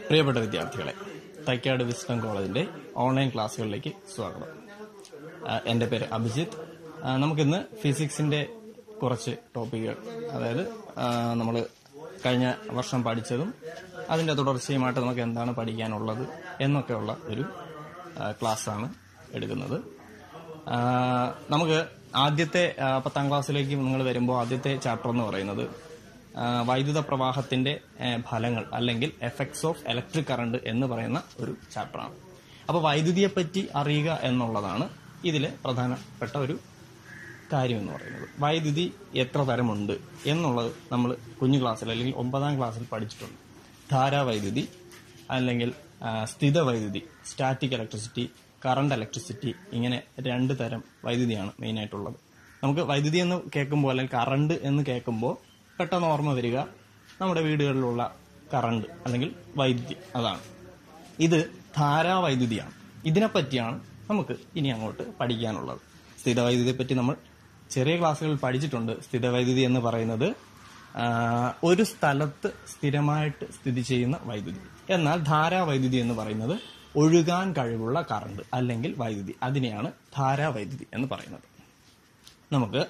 പ്രിയപ്പെട്ട വിദ്യാർത്ഥികളെ തൈക്കാട് വിസ്ഡം കോളേജിന്റെ ഓൺലൈൻ ക്ലാസ്സുകളിലേക്ക് സ്വാഗതം ആ, എന്റെ പേര് അഭിജിത്ത് ആ, നമുക്കിന്ന് ഫിസിക്സിന്റെ കുറച്ച് ടോപ്പിക്കുകൾ അതായത് നമ്മൾ കഴിഞ്ഞ വർഷം പഠിച്ചതും അതിന്റെ തുടർച്ചയുമായിട്ട് നമുക്ക് എന്താണ് പഠിക്കാനുള്ളത് എന്നൊക്കെയുള്ള ഒരു ആ, ക്ലാസ്സാണ് എടുക്കുന്നത് ആ, നമുക്ക് ആദ്യത്തെ ആ, പത്താം ക്ലാസ്സിലേക്ക് നിങ്ങൾ വരുമ്പോൾ ആദ്യത്തെ ചാപ്റ്റർ എന്ന് പറയുന്നത് ആ, വൈദ്യുത പ്രവാഹത്തിന്റെ ആ, ഫലങ്ങൾ അല്ലെങ്കിൽ എഫക്ട്സ് ഓഫ് ഇലക്ട്രിക് കറണ്ട് എന്ന് പറയുന്ന ഒരു ചാപ്റ്ററാണ് അപ്പോൾ വൈദ്യുതിയെ പറ്റി അറിയുക എന്നുള്ളതാണ് ഇതിലെ പ്രധാനപ്പെട്ട ഒരു കാര്യം എന്ന് പറയുന്നത് വൈദ്യുതി എത്ര തരമുണ്ട് എന്നുള്ളത് നമ്മൾ കുഞ്ഞു ക്ലാസ്സിൽ അല്ലെങ്കിൽ ഒമ്പതാം ക്ലാസ്സിൽ പഠിച്ചിട്ടുണ്ട് ധാരാവൈദ്യുതി അല്ലെങ്കിൽ ആ, സ്ഥിത വൈദ്യുതി സ്റ്റാറ്റിക് ഇലക്ട്രിസിറ്റി കറണ്ട് ഇലക്ട്രിസിറ്റി ഇങ്ങനെ രണ്ട് തരം വൈദ്യുതിയാണ് മെയിനായിട്ടുള്ളത് നമുക്ക് വൈദ്യുതി എന്ന് കേൾക്കുമ്പോൾ അല്ലെങ്കിൽ കറണ്ട് എന്ന് കേൾക്കുമ്പോൾ പെട്ടെന്ന് ഓർമ്മ വരിക നമ്മുടെ വീടുകളിലുള്ള കറണ്ട് അല്ലെങ്കിൽ വൈദ്യുതി അതാണ് ഇത് ധാരാവൈദ്യുതിയാണ് ഇതിനെപ്പറ്റിയാണ് നമുക്ക് ഇനി അങ്ങോട്ട് പഠിക്കാനുള്ളത് സ്ഥിരവൈദ്യുതിയെ പറ്റി നമ്മൾ ചെറിയ ക്ലാസ്സുകളിൽ പഠിച്ചിട്ടുണ്ട് സ്ഥിരവൈദ്യുതി എന്ന് പറയുന്നത് ആ, ഒരു സ്ഥലത്ത് സ്ഥിരമായിട്ട് സ്ഥിതി ചെയ്യുന്ന വൈദ്യുതി എന്നാൽ ധാരാവൈദ്യുതി എന്ന് പറയുന്നത് ഒഴുകാൻ കഴിവുള്ള കറണ്ട് അല്ലെങ്കിൽ വൈദ്യുതി അതിനെയാണ് ധാരാവൈദ്യുതി എന്ന് പറയുന്നത് നമുക്ക്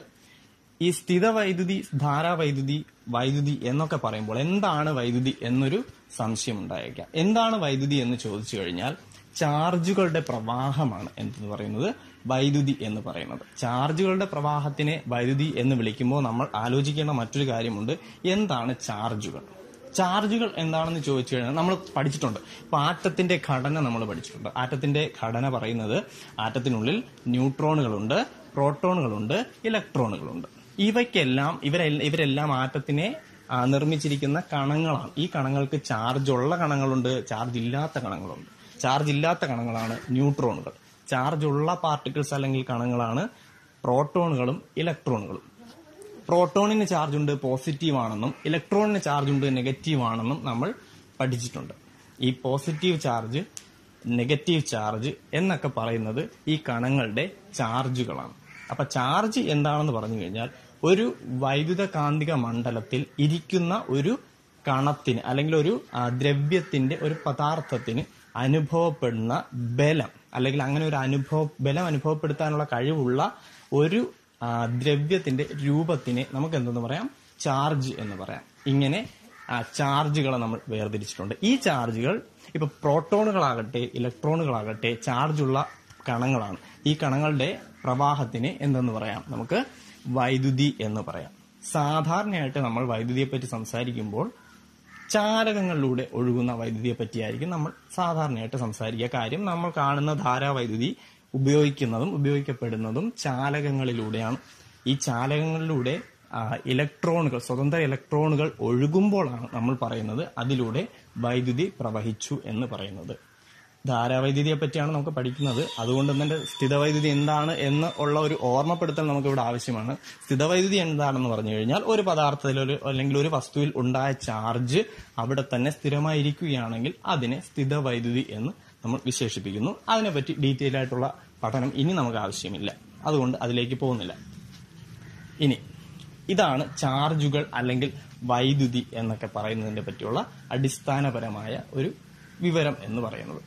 ഈ സ്ഥിത വൈദ്യുതി ധാരാവൈദ്യുതി വൈദ്യുതി എന്നൊക്കെ പറയുമ്പോൾ എന്താണ് വൈദ്യുതി എന്നൊരു സംശയം ഉണ്ടായേക്കാം എന്താണ് വൈദ്യുതി എന്ന് ചോദിച്ചു കഴിഞ്ഞാൽ ചാർജുകളുടെ പ്രവാഹമാണ് എന്ന് പറയുന്നത് വൈദ്യുതി എന്ന് പറയുന്നത് ചാർജുകളുടെ പ്രവാഹത്തിനെ വൈദ്യുതി എന്ന് വിളിക്കുമ്പോൾ നമ്മൾ ആലോചിക്കേണ്ട മറ്റൊരു കാര്യമുണ്ട് എന്താണ് ചാർജുകൾ ചാർജുകൾ എന്താണെന്ന് ചോദിച്ചു കഴിഞ്ഞാൽ നമ്മൾ പഠിച്ചിട്ടുണ്ട് ഇപ്പൊ ആറ്റത്തിന്റെ ഘടന നമ്മൾ പഠിച്ചിട്ടുണ്ട് ആറ്റത്തിന്റെ ഘടന പറയുന്നത് ആറ്റത്തിനുള്ളിൽ ന്യൂട്രോണുകളുണ്ട് പ്രോട്ടോണുകളുണ്ട് ഇലക്ട്രോണുകളുണ്ട് ഇവയ്ക്കെല്ലാം ഇവരെല്ലാം ഇവരെല്ലാം ആറ്റത്തിനെ ആ, നിർമ്മിച്ചിരിക്കുന്ന കണങ്ങളാണ് ഈ കണങ്ങൾക്ക് ചാർജ് ഉള്ള കണങ്ങളുണ്ട് ചാർജ് ഇല്ലാത്ത കണങ്ങളുണ്ട് ചാർജ് ഇല്ലാത്ത കണങ്ങളാണ് ന്യൂട്രോണുകൾ ചാർജ് ഉള്ള പാർട്ടിക്കിൾസ് അല്ലെങ്കിൽ കണങ്ങളാണ് പ്രോട്ടോണുകളും ഇലക്ട്രോണുകളും പ്രോട്ടോണിന് ചാർജ് ഉണ്ട് പോസിറ്റീവ് ആണെന്നും ഇലക്ട്രോണിന് ചാർജ് ഉണ്ട് നെഗറ്റീവ് ആണെന്നും നമ്മൾ പഠിച്ചിട്ടുണ്ട് ഈ പോസിറ്റീവ് ചാർജ് നെഗറ്റീവ് ചാർജ് എന്നൊക്കെ പറയുന്നത് ഈ കണങ്ങളുടെ ചാർജുകളാണ് അപ്പൊ ചാർജ് എന്താണെന്ന് പറഞ്ഞു കഴിഞ്ഞാൽ ഒരു വൈദ്യുത കാന്തിക മണ്ഡലത്തിൽ ഇരിക്കുന്ന ഒരു കണത്തിന് അല്ലെങ്കിൽ ഒരു ആ, ദ്രവ്യത്തിന്റെ ഒരു പദാർത്ഥത്തിന് അനുഭവപ്പെടുന്ന ബലം അല്ലെങ്കിൽ അങ്ങനെ ഒരു അനുഭവ ബലം അനുഭവപ്പെടുത്താനുള്ള കഴിവുള്ള ഒരു ആ, ദ്രവ്യത്തിന്റെ രൂപത്തിനെ നമുക്ക് എന്തെന്ന് പറയാം ചാർജ് എന്ന് പറയാം ഇങ്ങനെ ആ, ചാർജുകളെ നമ്മൾ വേർതിരിച്ചിട്ടുണ്ട് ഈ ചാർജുകൾ ഇപ്പൊ പ്രോട്ടോണുകളാകട്ടെ ഇലക്ട്രോണുകളാകട്ടെ ചാർജുള്ള കണങ്ങളാണ് ഈ കണങ്ങളുടെ പ്രവാഹത്തിന് എന്തെന്ന് പറയാം നമുക്ക് വൈദ്യുതി എന്ന് പറയാം സാധാരണയായിട്ട് നമ്മൾ വൈദ്യുതിയെ പറ്റി സംസാരിക്കുമ്പോൾ ചാലകങ്ങളിലൂടെ ഒഴുകുന്ന വൈദ്യുതിയെ പറ്റിയായിരിക്കും നമ്മൾ സാധാരണയായിട്ട് സംസാരിക്കുക കാര്യം നമ്മൾ കാണുന്ന ധാരാവൈദ്യുതി ഉപയോഗിക്കുന്നതും ഉപയോഗിക്കപ്പെടുന്നതും ചാലകങ്ങളിലൂടെയാണ് ഈ ചാലകങ്ങളിലൂടെ ആ, ഇലക്ട്രോണുകൾ സ്വതന്ത്ര ഇലക്ട്രോണുകൾ ഒഴുകുമ്പോഴാണ് നമ്മൾ പറയുന്നത് അതിലൂടെ വൈദ്യുതി പ്രവഹിച്ചു എന്ന് പറയുന്നത് ധാരാവൈദ്യുതിയെ പറ്റിയാണ് നമുക്ക് പഠിക്കുന്നത് അതുകൊണ്ട് തന്നെ സ്ഥിതവൈദ്യുതി എന്താണ് എന്ന് ഉള്ള ഒരു ഓർമ്മപ്പെടുത്തൽ നമുക്ക് ഇവിടെ ആവശ്യമാണ് സ്ഥിതവൈദ്യുതി എന്താണെന്ന് പറഞ്ഞു കഴിഞ്ഞാൽ ഒരു പദാർത്ഥത്തിൽ ഒരു അല്ലെങ്കിൽ ഒരു വസ്തുവിൽ ഉണ്ടായ ചാർജ് അവിടെ തന്നെ സ്ഥിരമായിരിക്കുകയാണെങ്കിൽ അതിനെ സ്ഥിതവൈദ്യുതി എന്ന് നമ്മൾ വിശേഷിപ്പിക്കുന്നു അതിനെപ്പറ്റി ഡീറ്റെയിൽ ആയിട്ടുള്ള പഠനം ഇനി നമുക്ക് ആവശ്യമില്ല അതുകൊണ്ട് അതിലേക്ക് പോകുന്നില്ല ഇനി ഇതാണ് ചാർജുകൾ അല്ലെങ്കിൽ വൈദ്യുതി എന്നൊക്കെ പറയുന്നതിനെ പറ്റിയുള്ള അടിസ്ഥാനപരമായ ഒരു വിവരം എന്ന് പറയുന്നത്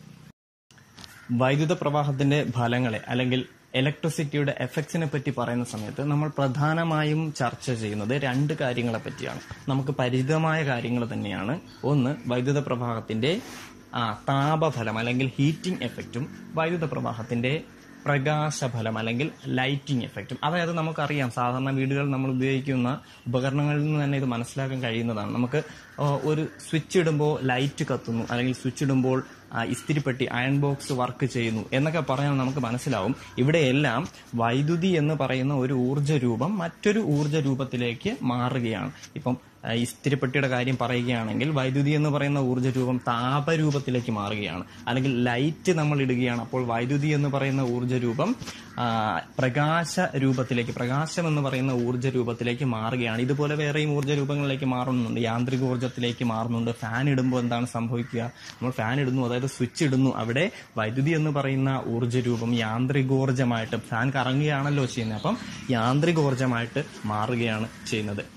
വൈദ്യുത പ്രവാഹത്തിന്റെ ഫലങ്ങളെ അല്ലെങ്കിൽ ഇലക്ട്രിസിറ്റിയുടെ എഫക്ട്സിനെ പറ്റി പറയുന്ന സമയത്ത് നമ്മൾ പ്രധാനമായും ചർച്ച ചെയ്യുന്നത് രണ്ട് കാര്യങ്ങളെ പറ്റിയാണ് നമുക്ക് പരിചിതമായ കാര്യങ്ങൾ തന്നെയാണ് ഒന്ന് വൈദ്യുത പ്രവാഹത്തിന്റെ ആ, താപഫലം അല്ലെങ്കിൽ ഹീറ്റിംഗ് എഫക്റ്റും വൈദ്യുത പ്രവാഹത്തിന്റെ പ്രകാശഫലം അല്ലെങ്കിൽ ലൈറ്റിംഗ് എഫക്റ്റും അതായത് നമുക്കറിയാം സാധാരണ വീടുകളിൽ നമ്മൾ ഉപയോഗിക്കുന്ന ഉപകരണങ്ങളിൽ നിന്ന് തന്നെ ഇത് മനസ്സിലാക്കാൻ കഴിയുന്നതാണ് നമുക്ക് ആ, ഒരു സ്വിച്ച് ഇടുമ്പോൾ ലൈറ്റ് കത്തുന്നു അല്ലെങ്കിൽ സ്വിച്ച് ഇടുമ്പോൾ ആ, ഇസ്തിരിപ്പെട്ടി അയൺ ബോക്സ് വർക്ക് ചെയ്യുന്നു എന്നൊക്കെ പറഞ്ഞാൽ നമുക്ക് മനസ്സിലാവും ഇവിടെയെല്ലാം വൈദ്യുതി എന്ന് പറയുന്ന ഒരു ഊർജ്ജ രൂപം മറ്റൊരു ഊർജ്ജ രൂപത്തിലേക്ക് മാറുകയാണ് ഇപ്പം ആ, ഇസ്തിരിപ്പെട്ടിയുടെ കാര്യം പറയുകയാണെങ്കിൽ വൈദ്യുതി എന്ന് പറയുന്ന ഊർജ്ജ രൂപം താപരൂപത്തിലേക്ക് മാറുകയാണ് അല്ലെങ്കിൽ ലൈറ്റ് നമ്മൾ ഇടുകയാണ് അപ്പോൾ വൈദ്യുതി എന്ന് പറയുന്ന ഊർജ്ജ രൂപം ആ, പ്രകാശ രൂപത്തിലേക്ക് പ്രകാശം എന്ന് പറയുന്ന ഊർജ്ജ രൂപത്തിലേക്ക് മാറുകയാണ് ഇതുപോലെ വേറെയും ഊർജ്ജ രൂപങ്ങളിലേക്ക് മാറുന്നുണ്ട് യാന്ത്രിക ഊർജ്ജത്തിലേക്ക് മാറുന്നുണ്ട് ഫാൻ ഇടുമ്പോൾ എന്താണ് സംഭവിക്കുക നമ്മൾ ഫാൻ ഇടുന്നു അതായത് സ്വിച്ച് ഇടുന്നു അവിടെ വൈദ്യുതി എന്ന് പറയുന്ന ഊർജ്ജ രൂപം യാന്ത്രികോർജ്ജമായിട്ട് ഫാൻ കറങ്ങുകയാണല്ലോ ചെയ്യുന്നത് അപ്പം യാന്ത്രികോർജ്ജമായിട്ട് മാറുകയാണ് ചെയ്യുന്നത്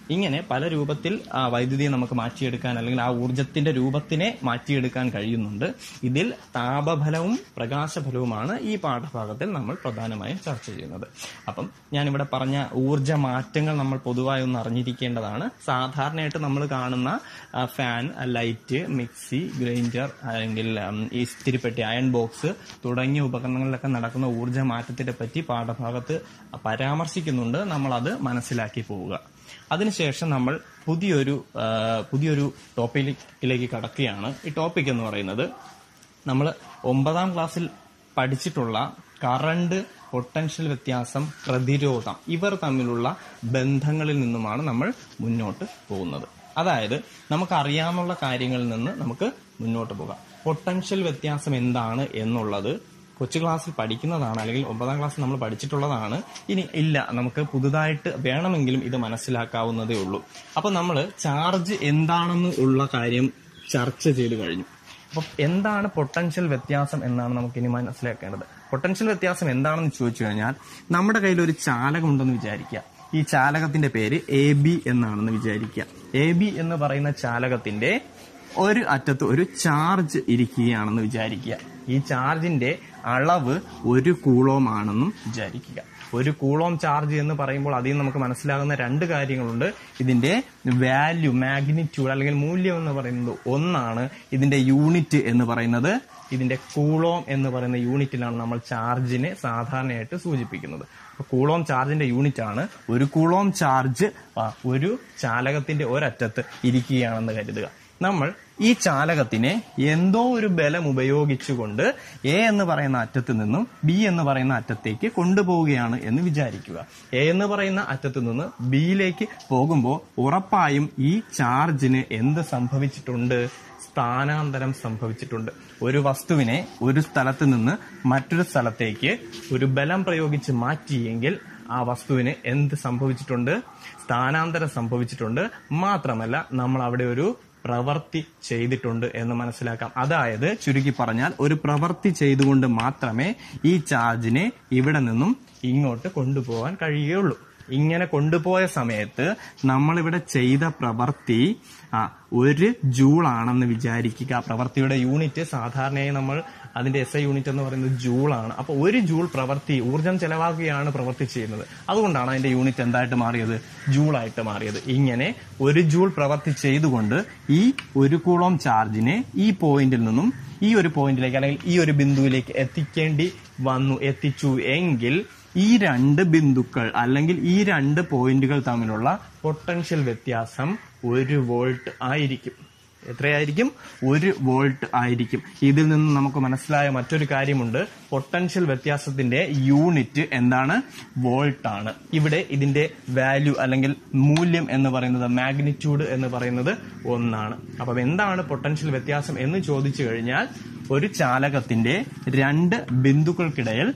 ഇങ്ങനെ പല രൂപത്തിൽ ആ വൈദ്യുതിയെ നമുക്ക് മാറ്റിയെടുക്കാൻ അല്ലെങ്കിൽ ആ ഊർജത്തിന്റെ രൂപത്തിനെ മാറ്റിയെടുക്കാൻ കഴിയുന്നുണ്ട് ഇതിൽ താപഫലവും പ്രകാശഫലവുമാണ് ഈ പാഠഭാഗത്തിൽ നമ്മൾ പ്രധാനമായും ചർച്ച ചെയ്യുന്നത് അപ്പം ഞാനിവിടെ പറഞ്ഞ ഊർജ മാറ്റങ്ങൾ നമ്മൾ പൊതുവായി ഒന്ന് അറിഞ്ഞിരിക്കേണ്ടതാണ് സാധാരണയായിട്ട് നമ്മൾ കാണുന്ന ആ, ഫാൻ ആ, ലൈറ്റ് മിക്സി ഗ്രൈൻഡർ അല്ലെങ്കിൽ ഉം, ഈ ഇസ്തിരിപ്പെട്ടി അയൺ ബോക്സ് തുടങ്ങിയ ഉപകരണങ്ങളിലൊക്കെ നടക്കുന്ന ഊർജ മാറ്റത്തിനെ പറ്റി പാഠഭാഗത്ത് പരാമർശിക്കുന്നുണ്ട് നമ്മൾ അത് മനസ്സിലാക്കി പോവുക അതിനുശേഷം നമ്മൾ പുതിയൊരു ആ, പുതിയൊരു ടോപ്പിക്കിലേക്ക് കടക്കുകയാണ് ഈ ടോപ്പിക് എന്ന് പറയുന്നത് നമ്മൾ ഒമ്പതാം ക്ലാസ്സിൽ പഠിച്ചിട്ടുള്ള കറണ്ട് പൊട്ടൻഷ്യൽ വ്യത്യാസം പ്രതിരോധം ഇവർ തമ്മിലുള്ള ബന്ധങ്ങളിൽ നിന്നുമാണ് നമ്മൾ മുന്നോട്ട് പോകുന്നത് അതായത് നമുക്കറിയാവുന്ന കാര്യങ്ങളിൽ നിന്ന് നമുക്ക് മുന്നോട്ട് പോകാം പൊട്ടൻഷ്യൽ വ്യത്യാസം എന്താണ് എന്നുള്ളത് കൊച്ചു ക്ലാസ്സിൽ പഠിക്കുന്നതാണ് അല്ലെങ്കിൽ ഒമ്പതാം ക്ലാസ്സിൽ നമ്മൾ പഠിച്ചിട്ടുള്ളതാണ് ഇനി ഇല്ല നമുക്ക് പുതുതായിട്ട് വേണമെങ്കിലും ഇത് മനസ്സിലാക്കാവുന്നതേ ഉള്ളൂ അപ്പൊ നമ്മൾ ചാർജ് എന്താണെന്ന് ഉള്ള കാര്യം ചർച്ച ചെയ്തു കഴിഞ്ഞു അപ്പം എന്താണ് പൊട്ടൻഷ്യൽ വ്യത്യാസം എന്നാണ് നമുക്ക് ഇനി മനസ്സിലാക്കേണ്ടത് പൊട്ടൻഷ്യൽ വ്യത്യാസം എന്താണെന്ന് ചോദിച്ചു കഴിഞ്ഞാൽ നമ്മുടെ കയ്യിൽ ഒരു ചാലകം ഉണ്ടെന്ന് വിചാരിക്കുക ഈ ചാലകത്തിന്റെ പേര് എ ബി എന്നാണെന്ന് വിചാരിക്കുക എ ബി എന്ന് പറയുന്ന ചാലകത്തിന്റെ ഒരു അറ്റത്ത് ഒരു ചാർജ് ഇരിക്കുകയാണെന്ന് വിചാരിക്കുക ഈ ചാർജിന്റെ അളവ് ഒരു കൂളോം ആണെന്നും വിചാരിക്കുക ഒരു കൂളോം ചാർജ് എന്ന് പറയുമ്പോൾ അതിൽ നിന്ന് നമുക്ക് മനസ്സിലാകുന്ന രണ്ട് കാര്യങ്ങളുണ്ട് ഇതിന്റെ വാല്യൂ മാഗ്നിറ്റ്യൂഡ് അല്ലെങ്കിൽ മൂല്യം എന്ന് പറയുന്നത് ഒന്നാണ് ഇതിന്റെ യൂണിറ്റ് എന്ന് പറയുന്നത് ഇതിന്റെ കൂളോം എന്ന് പറയുന്ന യൂണിറ്റിലാണ് നമ്മൾ ചാർജിനെ സാധാരണയായിട്ട് സൂചിപ്പിക്കുന്നത് അപ്പൊ കൂളോം ചാർജിന്റെ യൂണിറ്റ് ആണ് ഒരു കൂളോം ചാർജ് ആ, ഒരു ചാലകത്തിന്റെ ഒരറ്റത്ത് ഇരിക്കുകയാണെന്ന് കരുതുക നമ്മൾ ഈ ചാലകത്തിനെ എന്തോ ഒരു ബലം ഉപയോഗിച്ചുകൊണ്ട് എ എന്ന് പറയുന്ന അറ്റത്ത് നിന്നും ബി എന്ന് പറയുന്ന അറ്റത്തേക്ക് കൊണ്ടുപോവുകയാണ് എന്ന് വിചാരിക്കുക എ എന്ന് പറയുന്ന അറ്റത്ത് നിന്ന് ബിയിലേക്ക് പോകുമ്പോൾ ഉറപ്പായും ഈ ചാർജിന് എന്ത് സംഭവിച്ചിട്ടുണ്ട് സ്ഥാനാന്തരം സംഭവിച്ചിട്ടുണ്ട് ഒരു വസ്തുവിനെ ഒരു സ്ഥലത്ത് നിന്ന് മറ്റൊരു സ്ഥലത്തേക്ക് ഒരു ബലം പ്രയോഗിച്ച് മാറ്റിയെങ്കിൽ ആ വസ്തുവിന് എന്ത് സംഭവിച്ചിട്ടുണ്ട് സ്ഥാനാന്തരം സംഭവിച്ചിട്ടുണ്ട് മാത്രമല്ല നമ്മൾ അവിടെ ഒരു പ്രവൃത്തി ചെയ്തിട്ടുണ്ട് എന്ന് മനസ്സിലാക്കാം അതായത് ചുരുക്കി പറഞ്ഞാൽ ഒരു പ്രവൃത്തി ചെയ്തുകൊണ്ട് മാത്രമേ ഈ ചാർജിനെ ഇവിടെ നിന്നും ഇങ്ങോട്ട് കൊണ്ടുപോകാൻ കഴിയുകയുള്ളൂ ഇങ്ങനെ കൊണ്ടുപോയ സമയത്ത് നമ്മളിവിടെ ചെയ്ത പ്രവൃത്തി ആ ഒരു ജൂൾ ആണെന്ന് വിചാരിക്കുക ആ പ്രവൃത്തിയുടെ യൂണിറ്റ് സാധാരണയായി നമ്മൾ അതിന്റെ എസ് ഐ യൂണിറ്റ് എന്ന് പറയുന്നത് ജൂൾ ആണ് അപ്പൊ ഒരു ജൂൾ പ്രവൃത്തി ഊർജം ചെലവാക്കുകയാണ് പ്രവൃത്തി ചെയ്യുന്നത് അതുകൊണ്ടാണ് അതിന്റെ യൂണിറ്റ് എന്തായിട്ട് മാറിയത് ജൂൾ ആയിട്ട് മാറിയത് ഇങ്ങനെ ഒരു ജൂൾ പ്രവൃത്തി ചെയ്തുകൊണ്ട് ഈ ഒരു കൂളോം ചാർജിനെ ഈ പോയിന്റിൽ നിന്നും ഈ ഒരു പോയിന്റിലേക്ക് അല്ലെങ്കിൽ ഈ ഒരു ബിന്ദുവിലേക്ക് എത്തിക്കേണ്ടി വന്നു എത്തിച്ചു എങ്കിൽ ഈ രണ്ട് ബിന്ദുക്കൾ അല്ലെങ്കിൽ ഈ രണ്ട് പോയിന്റുകൾ തമ്മിലുള്ള പൊട്ടൻഷ്യൽ വ്യത്യാസം ഒരു വോൾട്ട് ആയിരിക്കും എത്രയായിരിക്കും ഒരു വോൾട്ട് ആയിരിക്കും ഇതിൽ നിന്ന് നമുക്ക് മനസ്സിലായ മറ്റൊരു കാര്യമുണ്ട് പൊട്ടൻഷ്യൽ വ്യത്യാസത്തിന്റെ യൂണിറ്റ് എന്താണ് വോൾട്ട് ആണ് ഇവിടെ ഇതിന്റെ വാല്യൂ അല്ലെങ്കിൽ മൂല്യം എന്ന് പറയുന്നത് മാഗ്നിറ്റ്യൂഡ് എന്ന് പറയുന്നത് ഒന്നാണ് അപ്പം എന്താണ് പൊട്ടൻഷ്യൽ വ്യത്യാസം എന്ന് ചോദിച്ചു കഴിഞ്ഞാൽ ഒരു ചാലകത്തിന്റെ രണ്ട് ബിന്ദുക്കൾക്കിടയിൽ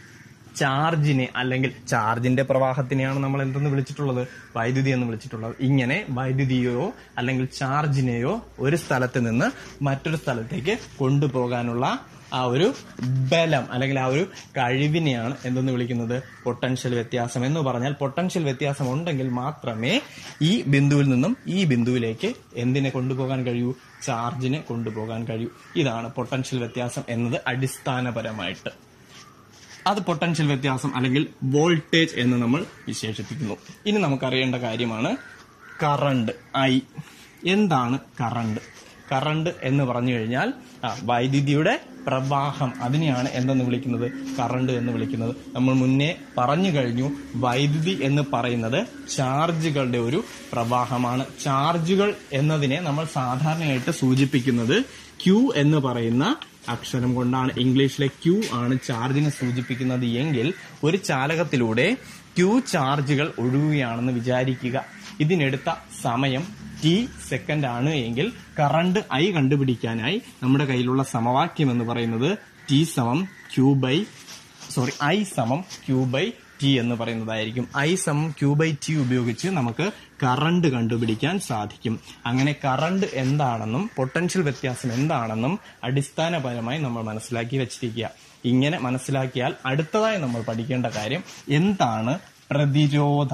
ചാർജിനെ അല്ലെങ്കിൽ ചാർജിന്റെ പ്രവാഹത്തിനെയാണ് നമ്മൾ എന്തെന്ന് വിളിച്ചിട്ടുള്ളത് വൈദ്യുതി എന്ന് വിളിച്ചിട്ടുള്ളത് ഇങ്ങനെ വൈദ്യുതിയോ അല്ലെങ്കിൽ ചാർജിനെയോ ഒരു സ്ഥലത്ത് നിന്ന് മറ്റൊരു സ്ഥലത്തേക്ക് കൊണ്ടുപോകാനുള്ള ആ ഒരു ബലം അല്ലെങ്കിൽ ആ ഒരു കഴിവിനെയാണ് എന്തെന്ന് വിളിക്കുന്നത് പൊട്ടൻഷ്യൽ വ്യത്യാസം എന്ന് പറഞ്ഞാൽ പൊട്ടൻഷ്യൽ വ്യത്യാസം ഉണ്ടെങ്കിൽ മാത്രമേ ഈ ബിന്ദുവിൽ നിന്നും ഈ ബിന്ദുവിലേക്ക് എന്തിനെ കൊണ്ടുപോകാൻ കഴിയൂ ചാർജിനെ കൊണ്ടുപോകാൻ കഴിയൂ ഇതാണ് പൊട്ടൻഷ്യൽ വ്യത്യാസം എന്നത് അടിസ്ഥാനപരമായിട്ട് അത് പൊട്ടൻഷ്യൽ വ്യത്യാസം അല്ലെങ്കിൽ വോൾട്ടേജ് എന്ന് നമ്മൾ വിശേഷിപ്പിക്കുന്നു ഇനി നമുക്കറിയേണ്ട കാര്യമാണ് കറണ്ട് ഐ എന്താണ് കറണ്ട് കറണ്ട് എന്ന് പറഞ്ഞു കഴിഞ്ഞാൽ ആ, വൈദ്യുതിയുടെ പ്രവാഹം അതിനെയാണ് എന്തെന്ന് വിളിക്കുന്നത് കറണ്ട് എന്ന് വിളിക്കുന്നത് നമ്മൾ മുന്നേ പറഞ്ഞു കഴിഞ്ഞു വൈദ്യുതി എന്ന് പറയുന്നത് ചാർജുകളുടെ ഒരു പ്രവാഹമാണ് ചാർജുകൾ എന്നതിനെ നമ്മൾ സാധാരണയായിട്ട് സൂചിപ്പിക്കുന്നത് ക്യൂ എന്ന് പറയുന്ന അക്ഷരം കൊണ്ടാണ് ഇംഗ്ലീഷിലെ ക്യൂ ആണ് ചാർജിനെ സൂചിപ്പിക്കുന്നത് എങ്കിൽ ഒരു ചാലകത്തിലൂടെ ക്യൂ ചാർജുകൾ ഒഴുകുകയാണെന്ന് വിചാരിക്കുക ഇതിനെടുത്ത സമയം ടി സെക്കൻഡ് ആണ് എങ്കിൽ കറണ്ട് ഐ കണ്ടുപിടിക്കാനായി നമ്മുടെ കയ്യിലുള്ള സമവാക്യം എന്ന് പറയുന്നത് ടി സമം ക്യൂ ബൈ സോറി ഐ സമം ക്യൂ ബൈ ടി എന്ന് പറയുന്നതായിരിക്കും ഐ സമം ക്യൂ ബൈ ടി ഉപയോഗിച്ച് നമുക്ക് കറണ്ട് കണ്ടുപിടിക്കാൻ സാധിക്കും അങ്ങനെ കറണ്ട് എന്താണെന്നും പൊട്ടൻഷ്യൽ വ്യത്യാസം എന്താണെന്നും അടിസ്ഥാനപരമായി നമ്മൾ മനസ്സിലാക്കി വെച്ചിരിക്കുക ഇങ്ങനെ മനസ്സിലാക്കിയാൽ അടുത്തതായി നമ്മൾ പഠിക്കേണ്ട കാര്യം എന്താണ് പ്രതിരോധം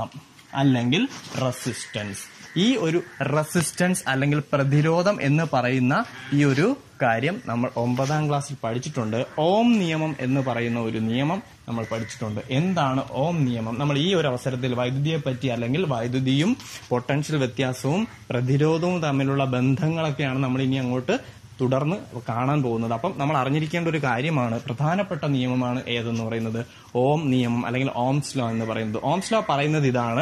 അല്ലെങ്കിൽ റെസിസ്റ്റൻസ് ഈ ഒരു റെസിസ്റ്റൻസ് അല്ലെങ്കിൽ പ്രതിരോധം എന്ന് പറയുന്ന ഈ ഒരു കാര്യം നമ്മൾ ഒമ്പതാം ക്ലാസ്സിൽ പഠിച്ചിട്ടുണ്ട് ഓം നിയമം എന്ന് പറയുന്ന ഒരു നിയമം നമ്മൾ പഠിച്ചിട്ടുണ്ട് എന്താണ് ഓം നിയമം നമ്മൾ ഈ ഒരു അവസരത്തിൽ വൈദ്യുതിയെ പറ്റി അല്ലെങ്കിൽ വൈദ്യുതിയും പൊട്ടൻഷ്യൽ വ്യത്യാസവും പ്രതിരോധവും തമ്മിലുള്ള ബന്ധങ്ങളൊക്കെയാണ് നമ്മൾ ഇനി അങ്ങോട്ട് തുടർന്ന് കാണാൻ പോകുന്നത് അപ്പം നമ്മൾ അറിഞ്ഞിരിക്കേണ്ട ഒരു കാര്യമാണ് പ്രധാനപ്പെട്ട നിയമമാണ് ഏതെന്ന് പറയുന്നത് ഓം നിയമം അല്ലെങ്കിൽ ഓംസ് ലോ എന്ന് പറയുന്നത് ഓംസ് ലോ പറയുന്നത് ഇതാണ്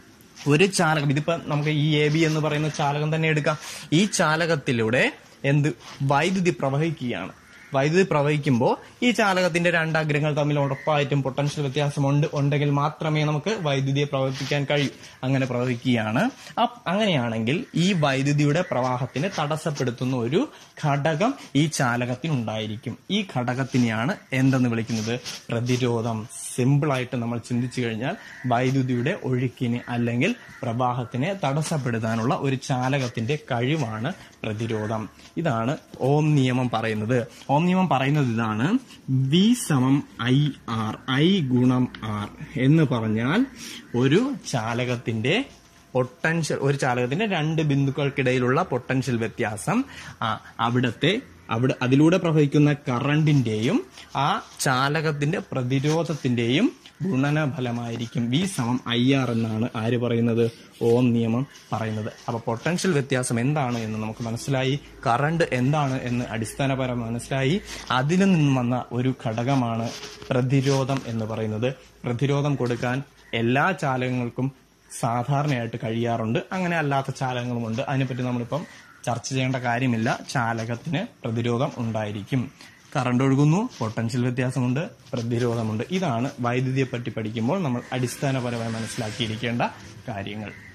ഒരു ചാലകം ഇതിപ്പോ നമുക്ക് ഈ എ ബി എന്ന് പറയുന്ന ചാലകം തന്നെ എടുക്കാം ഈ ചാലകത്തിലൂടെ എന്ത് വൈദ്യുതി പ്രവഹിക്കുകയാണ് വൈദ്യുതി പ്രവഹിക്കുമ്പോൾ ഈ ചാലകത്തിന്റെ രണ്ട് അഗ്രങ്ങൾ തമ്മിൽ ഉറപ്പായിട്ടും പൊട്ടൻഷ്യൽ വ്യത്യാസമുണ്ട് ഉണ്ടെങ്കിൽ മാത്രമേ നമുക്ക് വൈദ്യുതിയെ പ്രവർത്തിക്കാൻ കഴിയൂ അങ്ങനെ പ്രവഹിക്കുകയാണ് അപ്പ് അങ്ങനെയാണെങ്കിൽ ഈ വൈദ്യുതിയുടെ പ്രവാഹത്തിനെ തടസ്സപ്പെടുത്തുന്ന ഒരു ഘടകം ഈ ചാലകത്തിനുണ്ടായിരിക്കും ഈ ഘടകത്തിനെയാണ് എന്തെന്ന് വിളിക്കുന്നത് പ്രതിരോധം സിമ്പിളായിട്ട് നമ്മൾ ചിന്തിച്ചു കഴിഞ്ഞാൽ വൈദ്യുതിയുടെ ഒഴുക്കിന് അല്ലെങ്കിൽ പ്രവാഹത്തിനെ തടസ്സപ്പെടുത്താനുള്ള ഒരു ചാലകത്തിന്റെ കഴിവാണ് പ്രതിരോധം ഇതാണ് ഓം നിയമം പറയുന്നത് ഓം നിയമം പറയുന്നത് ഇതാണ് വി സമം ഐ ആർ ഐ ഗുണം ആർ എന്ന് പറഞ്ഞാൽ ഒരു ചാലകത്തിന്റെ പൊട്ടൻഷ്യൽ ഒരു ചാലകത്തിന്റെ രണ്ട് ബിന്ദുക്കൾക്കിടയിലുള്ള പൊട്ടൻഷ്യൽ വ്യത്യാസം ആ, അവിടത്തെ അവിടെ അതിലൂടെ പ്രവഹിക്കുന്ന കറണ്ടിന്റെയും ആ ചാലകത്തിന്റെ പ്രതിരോധത്തിന്റെയും ഗുണനഫലമായിരിക്കും വി സമം ഐ ആർ എന്നാണ് ആര് പറയുന്നത് ഓം നിയമം പറയുന്നത് അപ്പൊ പൊട്ടൻഷ്യൽ വ്യത്യാസം എന്താണ് എന്ന് നമുക്ക് മനസ്സിലായി കറണ്ട് എന്താണ് എന്ന് അടിസ്ഥാനപരം മനസ്സിലായി അതിൽ നിന്നും വന്ന ഒരു ഘടകമാണ് പ്രതിരോധം എന്ന് പറയുന്നത് പ്രതിരോധം കൊടുക്കാൻ എല്ലാ ചാലകങ്ങൾക്കും സാധാരണയായിട്ട് കഴിയാറുണ്ട് അങ്ങനെ അല്ലാത്ത ചാലകങ്ങളുമുണ്ട് അതിനെപ്പറ്റി നമ്മളിപ്പം ചർച്ച ചെയ്യേണ്ട കാര്യമില്ല ചാലകത്തിന് പ്രതിരോധം ഉണ്ടായിരിക്കും കറണ്ട് ഒഴുകുന്നു പൊട്ടൻഷ്യൽ വ്യത്യാസമുണ്ട് പ്രതിരോധമുണ്ട് ഇതാണ് വൈദ്യുതിയെ പറ്റി പഠിക്കുമ്പോൾ നമ്മൾ അടിസ്ഥാനപരമായി മനസ്സിലാക്കിയിരിക്കേണ്ട കാര്യങ്ങൾ